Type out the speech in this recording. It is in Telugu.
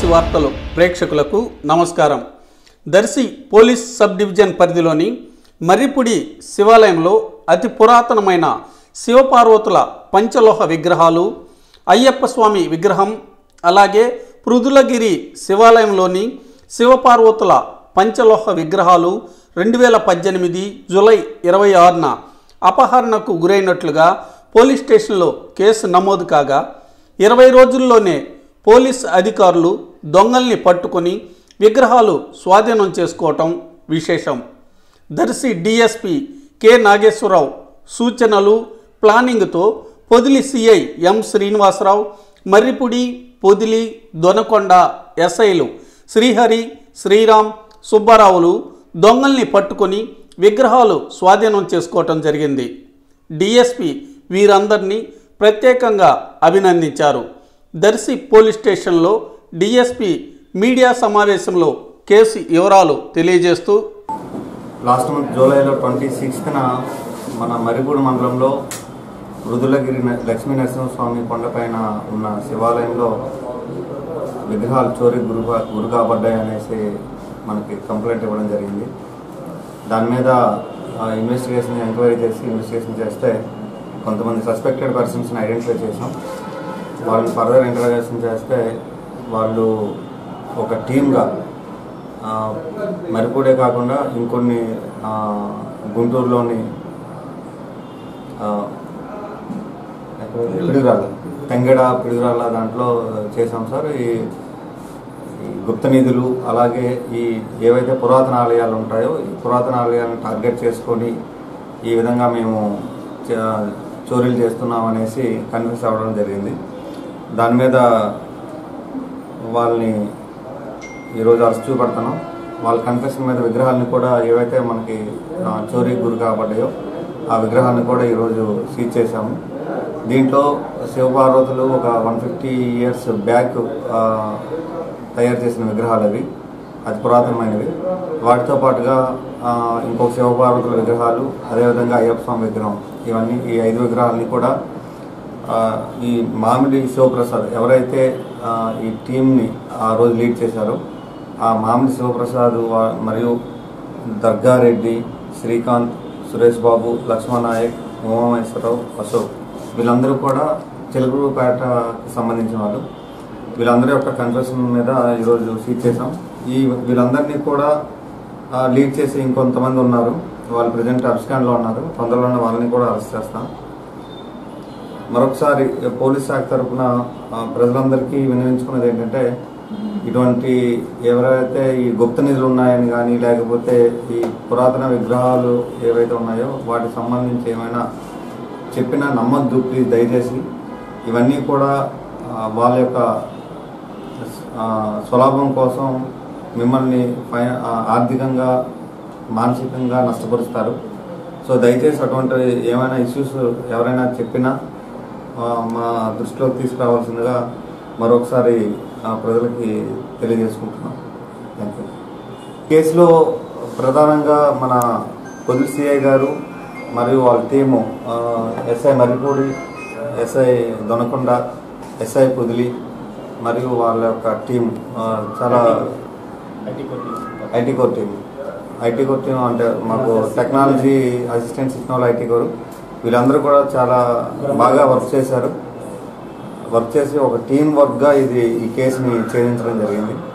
దర్శి వార్తలు ప్రేక్షకులకు నమస్కారం దర్శి పోలీస్ సబ్ డివిజన్ పరిధిలోని మర్రిపుడి శివాలయంలో అతి పురాతనమైన శివపార్వతుల పంచలోహ విగ్రహాలు అయ్యప్ప స్వామి విగ్రహం అలాగే పృథులగిరి శివాలయంలోని శివపార్వతుల పంచలోహ విగ్రహాలు రెండు వేల పద్దెనిమిది జూలై ఇరవై ఆరున అపహరణకు గురైనట్లుగా పోలీస్ స్టేషన్లో కేసు నమోదు కాగా ఇరవై రోజుల్లోనే పోలీస్ అధికారులు దొంగల్ని పట్టుకొని విగ్రహాలు స్వాధీనం చేసుకోవటం విశేషం దర్శి డిఎస్పి కె నాగేశ్వరరావు సూచనలు ప్లానింగ్తో పొదిలి సిఐ ఎం శ్రీనివాసరావు మర్రిపుడి పొదిలి దొనకొండ ఎస్ఐలు శ్రీహరి శ్రీరామ్ సుబ్బారావులు దొంగల్ని పట్టుకొని విగ్రహాలు స్వాధీనం చేసుకోవటం జరిగింది డిఎస్పి వీరందరినీ ప్రత్యేకంగా అభినందించారు దర్శి పోలీస్ స్టేషన్లో డిఎస్పి మీడియా సమావేశంలో కేసు వివరాలు తెలియజేస్తూ లాస్ట్ మంత్ జూలైలో ట్వంటీ సిక్స్త్న మన మరిగూడు మండలంలో మృదులగిరి న- లక్ష్మీ నరసింహస్వామి కొండపైన ఉన్న శివాలయంలో విగ్రహాలు చోరీ గురు గురి కాబడ్డాయి అనేసి మనకి కంప్లైంట్ ఇవ్వడం జరిగింది దాని మీద ఇన్వెస్టిగేషన్ ఎంక్వైరీ చేసి ఇన్వెస్టిగేషన్ చేస్తే కొంతమంది సస్పెక్టెడ్ పర్సన్స్ని ఐడెంటిఫై చేసాం వాళ్ళని ఫర్దర్ ఇంటర్గేషన్ చేస్తే వాళ్ళు ఒక టీమ్గా మరిపూడే కాకుండా ఇంకొన్ని ఆ, గుంటూరులోని ఆ, పిడుగురాళ్ళ తెంగడ పిడుగురాళ్ళ దాంట్లో చేసాం సార్ ఈ ఈ గుప్త నిధులు అలాగే ఈ ఏవైతే పురాతన ఆలయాలు ఉంటాయో ఈ పురాతన ఆలయాలను టార్గెట్ చేసుకొని ఈ విధంగా మేము చ- చోరీలు చేస్తున్నాం అనేసి కన్ఫ్యూస్ అవ్వడం జరిగింది దాని మీద వాళ్ళని ఈరోజు అరెస్ట్ చూపెడుతున్నాం వాళ్ళ కన్ఫెషన్ మీద విగ్రహాలను కూడా ఏవైతే మనకి ఆ, చోరీకి గురి కాబడ్డాయో ఆ విగ్రహాలను కూడా ఈరోజు సీజ్ చేశాము దీంట్లో శివపార్వతులు ఒక వన్ ఫిఫ్టీ ఇయర్స్ బ్యాక్ ఆ, తయారు చేసిన విగ్రహాలు అవి అతి పురాతనమైనవి వాటితో పాటుగా ఆ, ఇంకొక శివపార్వతుల విగ్రహాలు అదేవిధంగా అయ్యప్ప స్వామి విగ్రహం ఇవన్నీ ఈ ఐదు విగ్రహాలని కూడా ఆ, ఈ మామిడి శివప్రసాద్ ఎవరైతే ఆ, ఈ టీంని ఆ రోజు లీడ్ చేశారో ఆ మామిడి శివప్రసాద్ వా- మరియు దర్గారెడ్డి శ్రీకాంత్ సురేష్ బాబు లక్ష్మణ్ నాయక్ ఉమామహేశ్వరరావు అశోక్ వీళ్ళందరూ కూడా చిలుకూరుపేటకి సంబంధించిన వాళ్ళు వీళ్ళందరి యొక్క కన్ఫెషన్ మీద ఈరోజు సీట్ చేశాం ఈ వీళ్ళందరినీ కూడా ఆ, లీడ్ చేసి ఇంకొంతమంది ఉన్నారు వాళ్ళు ప్రజెంట్ అబ్స్కాండ్లో ఉన్నారు తొందరలోనే వాళ్ళని కూడా అరెస్ట్ చేస్తాం మరొకసారి పోలీస్ శాఖ తరఫున ఆ, ప్రజలందరికీ వినియోగించుకున్నది ఏంటంటే ఇటువంటి ఎవరైతే ఈ గుప్త నిధులు ఉన్నాయని కానీ లేకపోతే ఈ పురాతన విగ్రహాలు ఏవైతే ఉన్నాయో వాటికి సంబంధించి ఏమైనా చెప్పినా నమ్మద్దు ప్లీజ్ దయచేసి ఇవన్నీ కూడా ఆ, వాళ్ళ యొక్క ఆ, స్వలాభం కోసం మిమ్మల్ని ఫై ఆ, ఆర్థికంగా మానసికంగా నష్టపరుస్తారు సో దయచేసి అటువంటి ఏమైనా ఇష్యూస్ ఎవరైనా చెప్పినా ఆ, మా దృష్టిలోకి తీసుకురావాల్సిందిగా మరొకసారి ఆ, ప్రజలకి తెలియజేసుకుంటున్నాం థ్యాంక్ యూ కేసులో ప్రధానంగా మన పొదులు సిఐ గారు మరియు వాళ్ళ టీము ఆ, SI Marripudi SI Donakonda SI Podili మరియు వాళ్ళ యొక్క టీం ఆ, చాలా IT core team IT core team అంటే మాకు టెక్నాలజీ అసిస్టెంట్స్ ఇచ్చిన వాళ్ళు ఐటీ కోర్ వీళ్ళందరూ కూడా చాలా బాగా వర్క్ చేశారు వర్క్ చేసి ఒక టీం వర్క్గా ఇది ఈ కేసుని ఛేదించడం జరిగింది